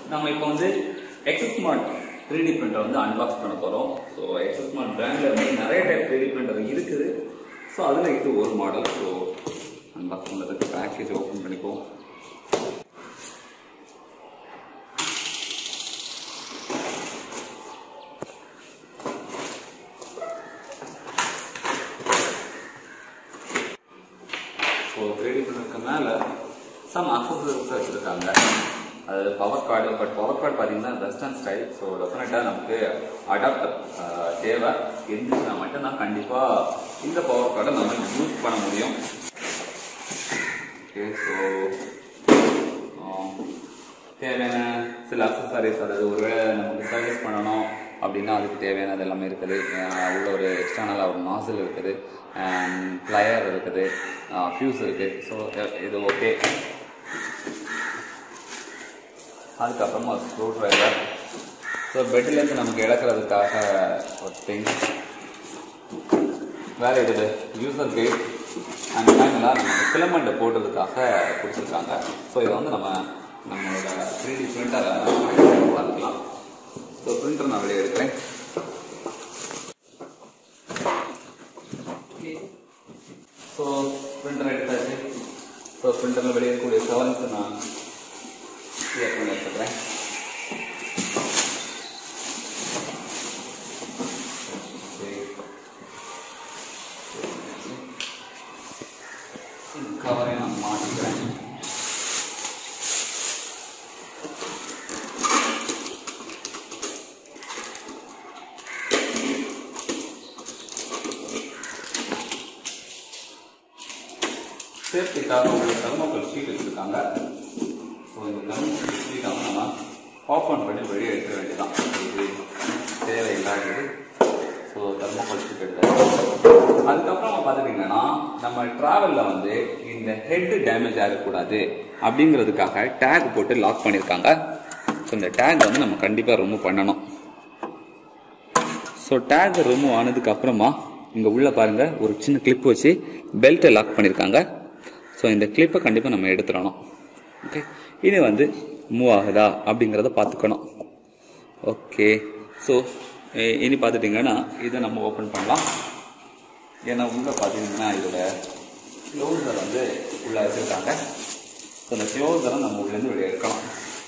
நம்ம இப்போ வந்து Access smart three D printer வந்து அன்பாக்ஸ் பண்ண போகிறோம் ஸோ எக்ஸஸ் ஸ்மார்ட் பிராண்டில் வந்து நிறைய டைப் த்ரீ டி பிரிண்டர் இருக்குது ஸோ அதில் இது ஒரு மாடல் ஸோ அன்பாக்ஸ் பண்ணுறதுக்கு பேக்கேஜ் ஓப்பன் பண்ணிப்போம் ஸோ த்ரீடி பிரிண்டருக்கு மேலே சம் அக்சசரிஸ் வச்சுருக்காங்க அது power cord but power cord பார்த்தீங்கன்னா வெஸ்டர்ன் ஸ்டைல் ஸோ டெஃபினட்டாக நமக்கு அடாப்டர் தேவை இருந்துச்சுன்னா மட்டும் தான் கண்டிப்பாக இந்த பவர் கார்டை நம்ம யூஸ் பண்ண முடியும் ஓகே ஸோ தேவையான சில அக்சசரிஸ் அதாவது ஒருவேளை நமக்கு சர்வீஸ் பண்ணணும் அப்படின்னா அதுக்கு தேவையானது எல்லாமே இருக்குது அஹ் உள்ள ஒரு எக்ஸ்டர்னலாக ஒரு நாசில் இருக்குது ப்ளையர் இருக்குது ஃபியூஸ் இருக்குது ஸோ இது ஓகே அதுக்கப்புறமா ஸ்க்ரூ ட்ரைவர் ஸோ பெட்லேருந்து நமக்கு இழக்கிறதுக்காக ஒரு திங் வேறு இது யூசர் கைட் அண்ட் ஃபைனலாக நம்ம ஃபிலமெண்ட்டை போடுறதுக்காக கொடுத்துருக்காங்க ஸோ இதை வந்து நம்ம நம்மளோட த்ரீ டி பிரிண்டரை பார்க்கலாம் ஸோ பிரிண்டர் நான் வெளியே எடுக்கிறேன் ஸோ பிரிண்டர் எடுத்தாச்சு ஸோ பிரிண்டரில் வெளியே இருக்கக்கூடிய செவன்ஸ் நான் கிளியர் பண்ணி எடுத்துக்கிறேன் கவரை நான் மாட்டிக்கிறேன் சேஃப்டிக்காக ஒரு தெர்மோக்கல் ஷீட் வச்சுருக்காங்க ஸோ இந்த தெர்மோக்கல் ஷீட்டை வந்து நம்ம ஓப்பன் பண்ணி வெளியே எடுக்க வேண்டியதான் இது தேவையில்லாதது ஸோ தெர்மோக்கல் ஷீட் எடுத்தாச்சு அதுக்கப்புறமா பார்த்துட்டிங்கன்னா நம்ம ட்ராவலில் வந்து இந்த ஹெட் டேமேஜ் ஆகக்கூடாது அப்படிங்கிறதுக்காக டேக் போட்டு லாக் பண்ணியிருக்காங்க ஸோ இந்த டேக் வந்து நம்ம கண்டிப்பாக ரிமூவ் பண்ணணும் ஸோ டேக் ரிமூவ் ஆனதுக்கு அப்புறமா இங்கே உள்ள பாருங்க ஒரு சின்ன கிளிப் வச்சு பெல்ட்டை லாக் பண்ணியிருக்காங்க ஸோ இந்த கிளிப்பை கண்டிப்பாக நம்ம எடுத்துடணும் ஓகே இது வந்து மூவ் ஆகுதா அப்படிங்கிறத பார்த்துக்கணும் ஓகே ஸோ இனி பார்த்துட்டிங்கன்னா இதை நம்ம ஓப்பன் பண்ணலாம் ஏன்னா உள்ள பார்த்தீங்கன்னா இதோட க்ளோஸர் வந்து உள்ள வச்சுருக்காங்க ஸோ இந்த க்ளோஸரை நம்ம உள்ளேருந்து வெளியே எடுக்கலாம்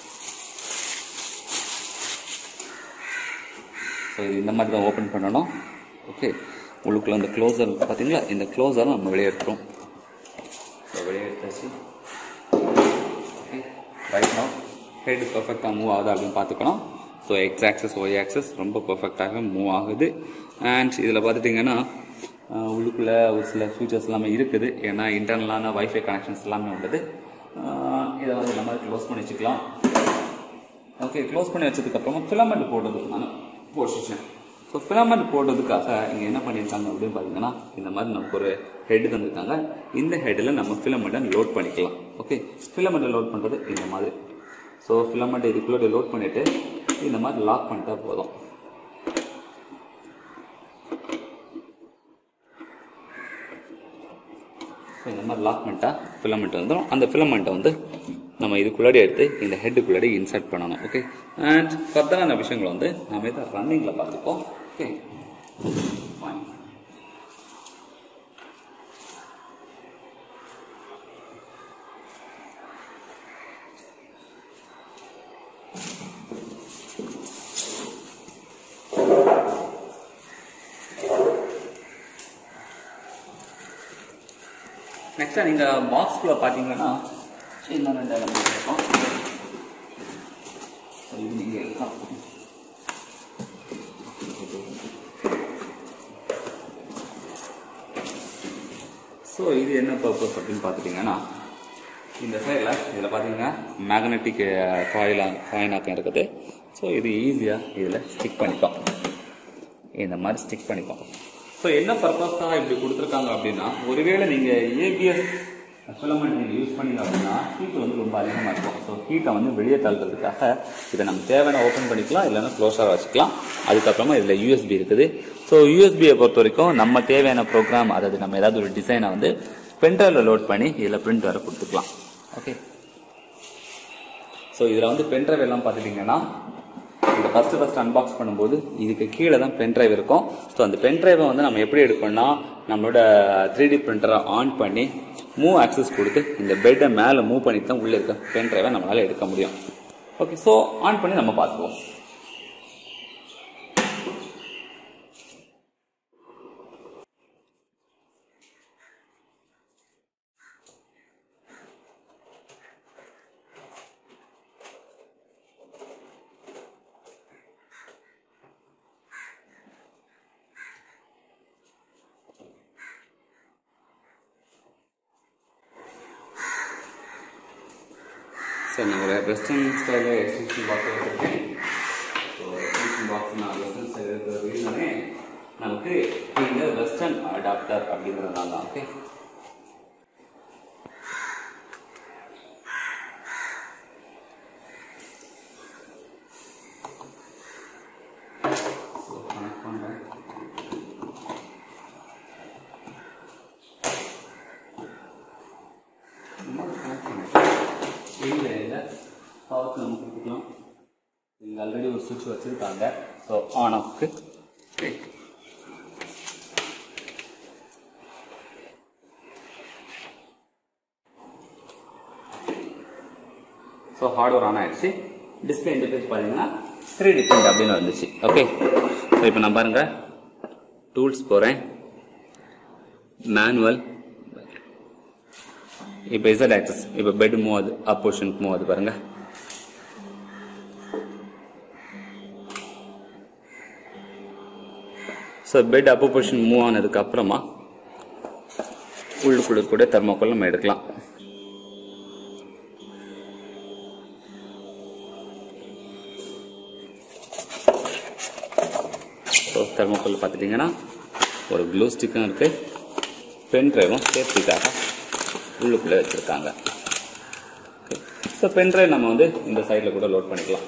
ஸோ இது இந்த மாதிரி தான் ஓப்பன் பண்ணணும் ஓகே உள்ளுக்குள்ள இந்த க்ளோசர் பார்த்தீங்களா இந்த க்ளோசரை நம்ம வெளியே எடுத்துரும் ஸோ வெளியே எடுத்தாச்சு ஓகே ரைட் நோ ஹெட் பர்ஃபெக்டாக மூவ் ஆகுதா அப்படின்னு பார்த்துக்கணும் so X axis Y axis ரொம்ப பர்ஃபெக்டாக மூவ் ஆகுது அண்ட் இதில் பார்த்துட்டிங்கன்னா ஆஹ், உள்ளுக்குள்ள ஒரு சில ஃபீச்சர்ஸ் எல்லாமே இருக்குது ஏன்னா இன்டர்னலான வைஃபை கனெக்ஷன்ஸ் எல்லாமே உள்ளது ஆஹ், இதை வந்து நம்ம க்ளோஸ் பண்ணி வச்சுக்கலாம் ஓகே க்ளோஸ் பண்ணி வச்சதுக்கப்புறமா ஃபிலமெண்ட் போடுறதுக்கு நான் பொசிஷன் ஸோ ஃபிலமெண்ட் போடுறதுக்காக இங்கே என்ன பண்ணியிருக்காங்க அப்படின்னு பார்த்தீங்கன்னா இந்த மாதிரி நமக்கு ஒரு ஹெட் தந்திருக்காங்க இந்த ஹெட்டில் நம்ம ஃபிலமெண்ட்டை லோட் பண்ணிக்கலாம் ஓகே ஃபிலமெண்ட்டை லோட் பண்ணுறது இந்த மாதிரி ஸோ ஃபிலமெண்ட்டை இதுக்குள்ளே லோட் பண்ணிவிட்டு இந்த மாதிரி லாக் பண்ணிட்டா போதும் ஸோ இந்த மாதிரி லாக் பண்ணிட்டா ஃபிலமெண்ட் வந்துடும் அந்த ஃபிலமெண்ட்டை வந்து நம்ம இதுக்குள்ளாடி எடுத்து இந்த ஹெட்டுக்குள்ளாடி இன்சர்ட் பண்ணணும் ஓகே அண்ட் ஃபர்தரான விஷயங்களை வந்து நம்ம இதை ரன்னிங்கில் பார்த்துப்போம் ஓகே Fine. நெக்ஸ்ட்டாக நீங்கள் பாக்ஸ்குள்ளே பார்த்தீங்கன்னா இன்னும் ரெண்டு எலமெண்ட் இருக்கும் So, இது நீங்கள் எடுக்கலாம் ஸோ இது என்ன பர்பஸ் அப்படின்னு பார்த்துட்டிங்கன்னா இந்த சைடில் இதில் பார்த்தீங்கன்னா மேக்னெட்டிக் காயிலாக காயினாக்கம் இருக்குது ஸோ இது ஈஸியாக இதில் ஸ்டிக் பண்ணிப்போம் இந்த மாதிரி ஸ்டிக் பண்ணிப்போம் ஸோ என்ன பர்பஸ்க்காக இப்படி கொடுத்துருக்காங்க அப்படின்னா ஒருவேளை நீங்கள் ஏபிஎஸ் ஃபிலமெண்ட் நீங்கள் யூஸ் பண்ணீங்க அப்படின்னா ஹீட் வந்து ரொம்ப அதிகமாக இருக்கும் ஸோ ஹீட்டை வந்து வெளியே தள்ளுறதுக்காக இதை நம்ம தேவையான ஓப்பன் பண்ணிக்கலாம் இல்லைன்னா க்ளோஸாக வச்சுக்கலாம் அதுக்கப்புறமா இதில் யூஎஸ்பி இருக்குது ஸோ யூஎஸ்பியை பொறுத்த வரைக்கும் நம்ம தேவையான ப்ரோக்ராம் அதாவது நம்ம ஏதாவது ஒரு டிசைனை வந்து பென்ட்ரைவில் லோட் பண்ணி இதில் பிரிண்ட் வர கொடுத்துக்கலாம் ஓகே ஸோ இதில் வந்து பென்ட்ரைவ் எல்லாம் பார்த்துட்டிங்கன்னா இந்த ஃபஸ்ட்டு ஃபஸ்ட் அன்பாக்ஸ் பண்ணும்போது இதுக்கு கீழே தான் பென்ட்ரைவ் இருக்கும் ஸோ அந்த பென்ட்ரைவை வந்து நம்ம எப்படி எடுக்கணும்னா நம்மளோட த்ரீ டி பிரிண்டரை ஆன் பண்ணி மூவ் ஆக்சஸ் கொடுத்து இந்த பெட்டை மேலே மூவ் பண்ணி தான் உள்ளே இருக்க பென்ட்ரைவை நம்மளால் எடுக்க முடியும் ஓகே ஸோ ஆன் பண்ணி நம்ம பார்த்துக்குவோம் ஸோ நான் ஒரு வெஸ்டர்ன் ஸ்டைலில் எக்ஸ்டென்ஷன் பாக்ஸ் வச்சுருக்கேன் ஸோ எக்ஸ்டென்ஷன் பாக்ஸ் நான் வெஸ்டர்ன் ஸ்டைல் இருக்கிற ரீசனே நமக்கு இந்த வெஸ்டர்ன் அடாப்டர் அப்படிங்கிறதுனால தான் ஓகே ஸோ கனெக்ட் பண்ணுறேன் இல்லை இல்லை பவருக்கு நம்ம கொடுத்துக்கலாம் இங்கே ஆல்ரெடி ஒரு சுவிட்ச் வச்சுருக்காங்க ஸோ ஆன் ஆஃப்க்கு ஸோ ஹார்ட்வேர் ஆன் ஆயிடுச்சு டிஸ்பிளே இன்டர்ஃபேஸ் பார்த்தீங்கன்னா த்ரீ டி பிரிண்ட் அப்படின்னு வந்துச்சு ஓகே ஸோ இப்போ நான் பாருங்க டூல்ஸ் போகிறேன் மேனுவல் இப்போ இசட் ஆக்சஸ் இப்போ பெட் மூவ் ஆகுது அப் பொசிஷனுக்கு மூவ் ஆகுது பாருங்க so bed up position move ஆனதுக்கு அப்புறமா உள்ளுக்குள்ள கூட தெர்மாக்கோல் நம்ம எடுக்கலாம் ஸோ தெர்மாக்கோல் பார்த்துட்டிங்கன்னா ஒரு க்ளூ ஸ்டிக்கும் இருக்குது பென் ட்ரைவும் சேஃப்டிக்காக உள்ளுக்குள்ளே வச்சுருக்காங்க ஸோ பென் ட்ரைவ் நம்ம வந்து இந்த சைடில் கூட லோட் பண்ணிக்கலாம்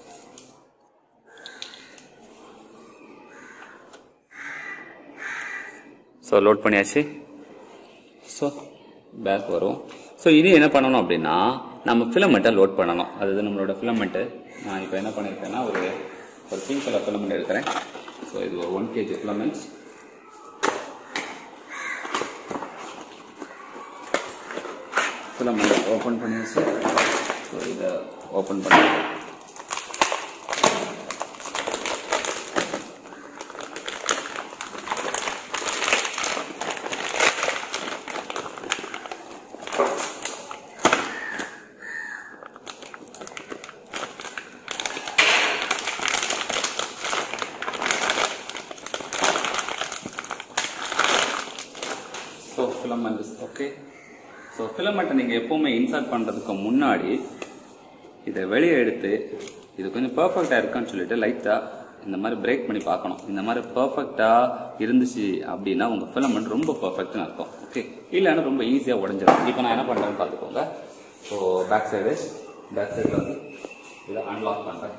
ஸோ லோட் பண்ணியாச்சு ஸோ பேக் வரும் ஸோ இனி என்ன பண்ணணும் அப்படின்னா நம்ம ஃபிலமெண்ட்டை லோட் பண்ணணும் அதாவது நம்மளோட ஃபிலமெண்ட்டு நான் இப்போ என்ன பண்ணியிருக்கேன்னா ஒரு ஒரு பிங்க் கலர் ஃபிலமெண்ட் எடுக்கிறேன் ஸோ இது ஒரு one KG filaments filament open பண்ணியாச்சு ஸோ இதை ஓப்பன் பண்ணி ஸோ ஃபிலமெண்ட் ஓகே ஸோ ஃபிலமெண்ட்டை நீங்கள் எப்போவுமே இன்சர்ட் பண்ணுறதுக்கு முன்னாடி இதை வெளியே எடுத்து இது கொஞ்சம் பர்ஃபெக்டாக இருக்கான்னு சொல்லிட்டு லைட்டாக இந்த மாதிரி பிரேக் பண்ணி பார்க்கணும் இந்த மாதிரி பர்ஃபெக்டாக இருந்துச்சு அப்படின்னா உங்கள் ஃபிலமெண்ட் ரொம்ப பர்ஃபெக்ட்னு அர்த்தம் ஓகே இல்லைன்னா ரொம்ப ஈஸியாக உடஞ்சிடும் இப்போ நான் என்ன பண்ணுறேன்னு பார்த்துக்கோங்க ஸோ பேக் சைடு பேக் சைடில் வந்து இதை அன்லாக் பண்ணுறேன்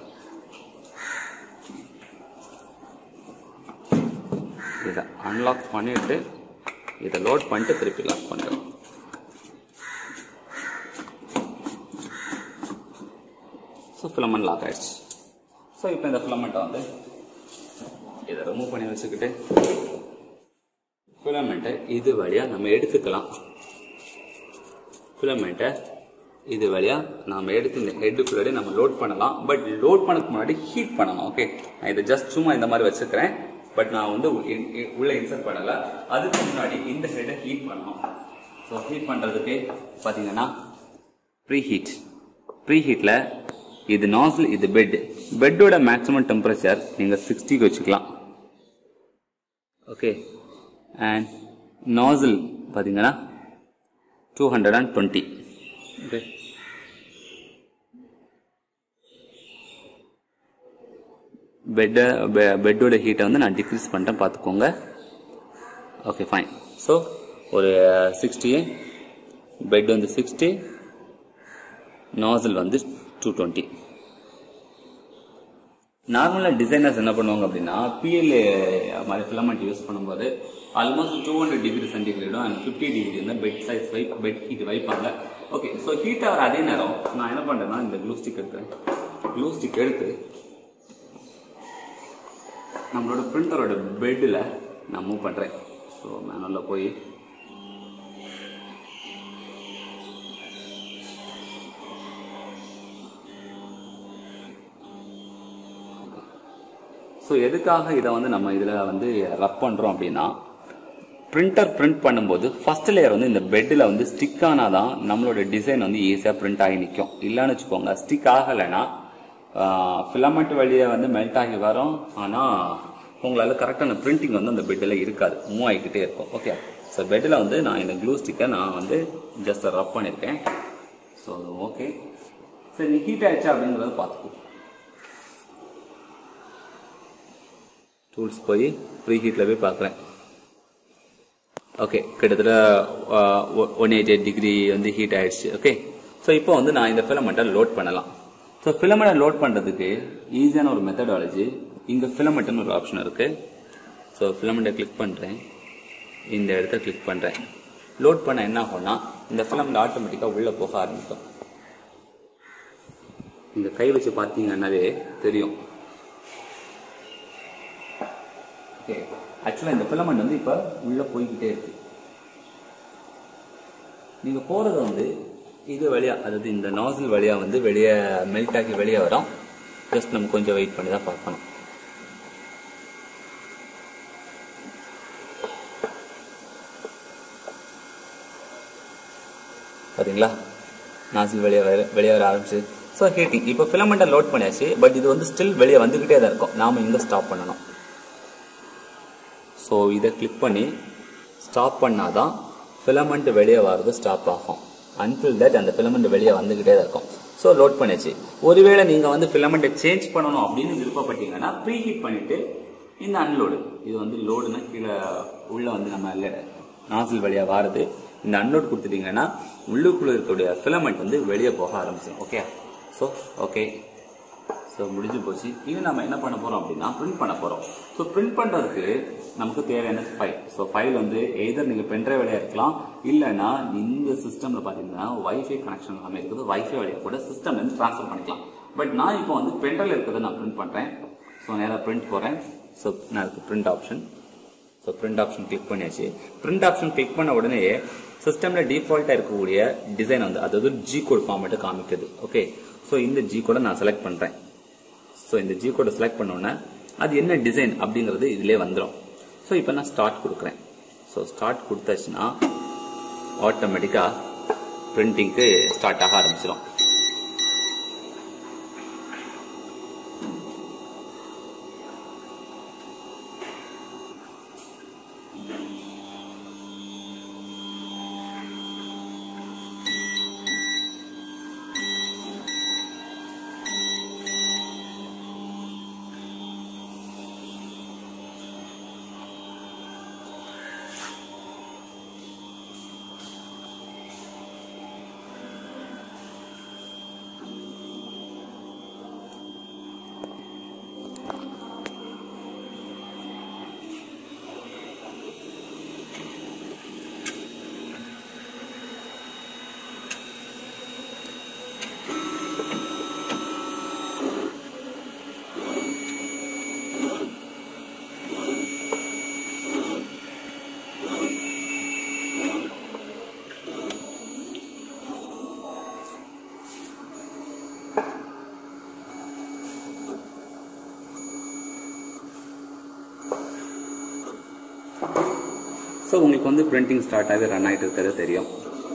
இதை அன்லாக் பண்ணிட்டு இதை லோட் பண்ணிட்டு திருப்பி லாக் பண்ணுறேன் ஸோ ஃபிலமெண்ட் லாக் ஆயிடுச்சு ஸோ இப்போ இந்த ஃபிலமெண்ட்டை வந்து இதை ரிமூவ் பண்ணி வச்சுக்கிட்டு ஃபிலமெண்ட்டை இது வழியாக நம்ம எடுத்துக்கலாம் ஃபிலமெண்ட்டை இது வழியாக நம்ம எடுத்து இந்த ஹெட்டுக்குள்ளாடி நம்ம லோட் பண்ணலாம் பட் லோட் பண்ணதுக்கு முன்னாடி ஹீட் பண்ணணும் ஓகே நான் இதை ஜஸ்ட் சும்மா இந்த மாதிரி வச்சுக்கிறேன் பட் நான் வந்து இ- இ- உள்ள இன்சர்ட் பண்ணலை அதுக்கு முன்னாடி இந்த ஹெட்டை ஹீட் பண்ணணும் ஸோ ஹீட் பண்ணுறதுக்கு பார்த்தீங்கன்னா ப்ரீ ஹீட் ப்ரீ ஹீட்டில் இது நாசில் இது பெட் பெட்டோட மேக்ஸிமம் டெம்பரேச்சர் நீங்கள் சிக்ஸ்டிக்கு வச்சுக்கலாம் ஓகே அண்ட் நாசில் பார்த்தீங்கன்னா two hundred and twenty okay பெட்டை பெட்டோட ஹீட்டை வந்து நான் டிக்ரீஸ் பண்ணிட்டேன் பார்த்துக்கோங்க ஓகே ஃபைன் ஸோ ஒரு சிக்ஸ்டி பெட் வந்து சிக்ஸ்டி நாசில் வந்து டூ டுவெண்ட்டி நார்மலாக டிசைனர்ஸ் என்ன பண்ணுவாங்க அப்படின்னா பிஎல்ஏ மாதிரி ஃபிலமெண்ட் யூஸ் பண்ணும்போது ஆல்மோஸ்ட் டூ ஹண்ட்ரட் டிகிரி சென்டிகிரேடும் அண்ட் ஃபிஃப்டி டிகிரி வந்து பெட் சைஸ் வை பெட் ஹீட் வைப்பாங்க ஓகே ஸோ ஹீட் ஆகிற அதே நேரம் நான் என்ன பண்ணுறேன்னா இந்த க்ளூ ஸ்டிக் எடுக்கிறேன் க்ளூ ஸ்டிக் எடுத்து நம்மளோட பிரிண்டரோட பெட்டில் நான் மூவ் பண்ணுறேன் ஸோ மேனுவலில் போய் ஸோ எதுக்காக இதை வந்து நம்ம இதில் வந்து ரப் பண்ணுறோம் அப்படின்னா பிரிண்டர் பிரிண்ட் பண்ணும்போது ஃபர்ஸ்ட் லேயர் வந்து இந்த பெட்டில் வந்து ஸ்டிக் ஆனாதான் நம்மளோட டிசைன் வந்து ஈஸியாக பிரிண்ட் ஆகி நிற்கும் இல்லைன்னு வச்சுக்கோங்க ஸ்டிக் ஆகலைன்னா ஃபிலமெண்ட் வழியே வந்து மெல்ட் ஆகி வரும் ஆனால் உங்களால் கரெக்டான பிரிண்டிங் வந்து அந்த பெட்டில் இருக்காது மூவ் ஆகிக்கிட்டே இருக்கும் ஓகே ஸோ பெட்டில் வந்து நான் இந்த க்ளூ ஸ்டிக்கை நான் வந்து ஜஸ்ட் ரப் பண்ணியிருக்கேன் ஸோ ஓகே சரி ஹீட் ஆயிடுச்சா அப்படிங்கிறத பார்த்துக்கோ டூல்ஸ் போய் ப்ரீ ஹீட்டில் போய் பார்க்குறேன் ஓகே கிட்டத்தட்ட ஒன் எயிட்டி எயிட் டிகிரி வந்து ஹீட் ஆயிடுச்சு ஓகே ஸோ இப்போ வந்து நான் இந்த ஃபிலமெண்ட்டை லோட் பண்ணலாம் ஸோ ஃபிலமெண்ட்டை லோட் பண்ணுறதுக்கு ஈஸியான ஒரு மெத்தடாலஜி இங்கே ஃபிலமெண்ட்னு ஒரு ஆப்ஷன் இருக்கு ஸோ ஃபிலமெண்ட்டை கிளிக் பண்ணுறேன் இந்த இடத்த கிளிக் பண்ணுறேன் லோட் பண்ண என்ன ஆகும்னா இந்த ஃபிலமெண்ட் ஆட்டோமேட்டிக்காக உள்ளே போக ஆரம்பிக்கும் இந்த கை வச்சு பார்த்தீங்கன்னாவே தெரியும் ஓகே ஆக்சுவலாக இந்த ஃபிலமெண்ட் வந்து இப்போ உள்ளே போய்கிட்டே இருக்கு நீங்கள் போகிறது வந்து இது வழியா அதாவது இந்த நாசில் வழியா வந்து வெளியே மெல்ட் ஆகி வெளியே வரும் ஜஸ்ட் நம்ம கொஞ்சம் வெயிட் பண்ணி தான் பார்க்கணும் பார்த்தீங்களா நாசில் வெளியே வர வெளியே வர ஆரம்பிச்சு ஸோ ஹீட்டிங் இப்போ ஃபிலமெண்ட்டை லோட் பண்ணியாச்சு பட் இது வந்து ஸ்டில் வெளியே வந்துக்கிட்டே தான் இருக்கும் நாம் இங்கே ஸ்டாப் பண்ணணும் ஸோ இதை கிளிக் பண்ணி ஸ்டாப் பண்ணாதான் ஃபிலமெண்ட் வெளியே வர்றது ஸ்டாப் ஆகும் அன்டில் தட் அந்த ஃபிலமெண்ட் வெளியே வந்துக்கிட்டே தான் இருக்கும் ஸோ லோட் பண்ணியாச்சு ஒருவேளை நீங்கள் வந்து ஃபிலமெண்ட்டை சேஞ்ச் பண்ணணும் அப்படின்னு விருப்பப்பட்டீங்கன்னா ப்ரீ ஹீட் பண்ணிவிட்டு இந்த அன்லோடு இது வந்து லோடுனா கீழே உள்ளே வந்து நம்ம நாசில் வழியாக வாருது இந்த அன்லோட் கொடுத்துட்டீங்கன்னா உள்ளுக்குள்ளே இருக்கக்கூடிய ஃபிலமெண்ட் வந்து வெளியே போக ஆரம்பிச்சிடும் ஓகே ஸோ ஓகே ஸோ முடிஞ்சு போச்சு இது நம்ம என்ன பண்ண போகிறோம் அப்படின்னா பிரிண்ட் பண்ண போகிறோம் ஸோ பிரிண்ட் பண்ணுறதுக்கு நமக்கு தேவையான ஃபைல் ஸோ ஃபைல் வந்து எதர் நீங்கள் பென்ட்ரைவ் வழியாக இருக்கலாம் இல்லைன்னா இந்த சிஸ்டமில் பார்த்தீங்கன்னா வைஃபை கனெக்ஷன் எல்லாமே இருக்குது வைஃபை வழியாக கூட சிஸ்டம்லேருந்து ட்ரான்ஸ்ஃபர் பண்ணிக்கலாம் பட் நான் இப்போ வந்து பென்ட்ரைவில் இருக்கிறத நான் பிரிண்ட் பண்ணுறேன் ஸோ நேராக பிரிண்ட் போகிறேன் ஸோ நான் இருக்கு print option so print option click பண்ணியாச்சு பிரிண்ட் ஆப்ஷன் கிளிக் பண்ண உடனே சிஸ்டமில் டிஃபால்ட்டாக இருக்கக்கூடிய டிசைன் வந்து அதாவது ஜி கோட் ஃபார்மேட்டை காமிக்குது ஓகே ஸோ இந்த ஜி கோடை நான் செலக்ட் பண்ணுறேன் ஸோ இந்த ஜி கோடை செலக்ட் பண்ணோன்னே அது என்ன டிசைன் அப்படிங்கிறது இதிலே வந்துடும் ஸோ இப்போ நான் ஸ்டார்ட் கொடுக்குறேன் ஸோ ஸ்டார்ட் கொடுத்தாச்சுன்னா ஆட்டோமேட்டிக்காக பிரிண்டிங்க்கு ஸ்டார்ட் ஆக ஆரம்பிச்சிடும் ஸோ உங்களுக்கு வந்து பிரிண்டிங் ஸ்டார்ட் ஆகி ரன் ஆகிட்டு இருக்கிறது தெரியும்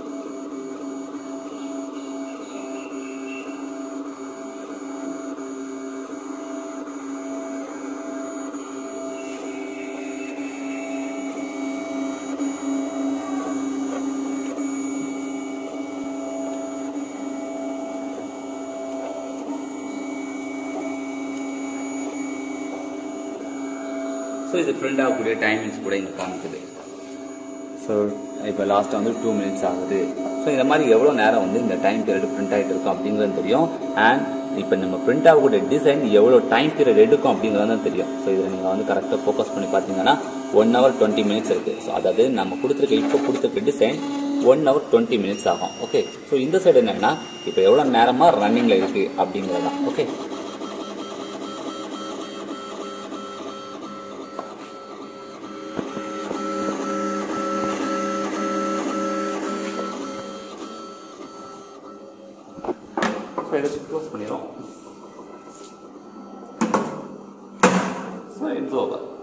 ஸோ இது பிரிண்ட் ஆகக்கூடிய டைமிங்ஸ் கூட இங்கே காமிக்குது ஸோ இப்போ லாஸ்ட்டாக வந்து டூ மினிட்ஸ் ஆகுது ஸோ இந்த மாதிரி எவ்வளோ நேரம் வந்து இந்த டைம் பீரியட் பிரிண்ட் ஆகிட்டு இருக்கும் அப்படிங்கிறது தெரியும் அண்ட் இப்போ நம்ம பிரிண்ட் ஆகக்கூடிய டிசைன் எவ்வளோ டைம் பீரியட் எடுக்கும் அப்படிங்கிறது தான் தெரியும் ஸோ இதில் நீங்கள் வந்து கரெக்டாக ஃபோக்கஸ் பண்ணி பார்த்தீங்கன்னா ஒன் ஹவர் டுவெண்ட்டி மினிட்ஸ் இருக்குது ஸோ அதாவது நம்ம கொடுத்துருக்க இப்போ கொடுத்துருக்க design one hour twenty minutes ஆகும் ஓகே ஸோ இந்த சைடு என்னன்னா இப்போ எவ்வளோ நேரமாக ரன்னிங்கில் இருக்குது அப்படிங்கிறது தான் ஓகே ஸோ இதை க்ளோஸ் பண்ணிடும் ஸோ இட்ஸ் ஓவர்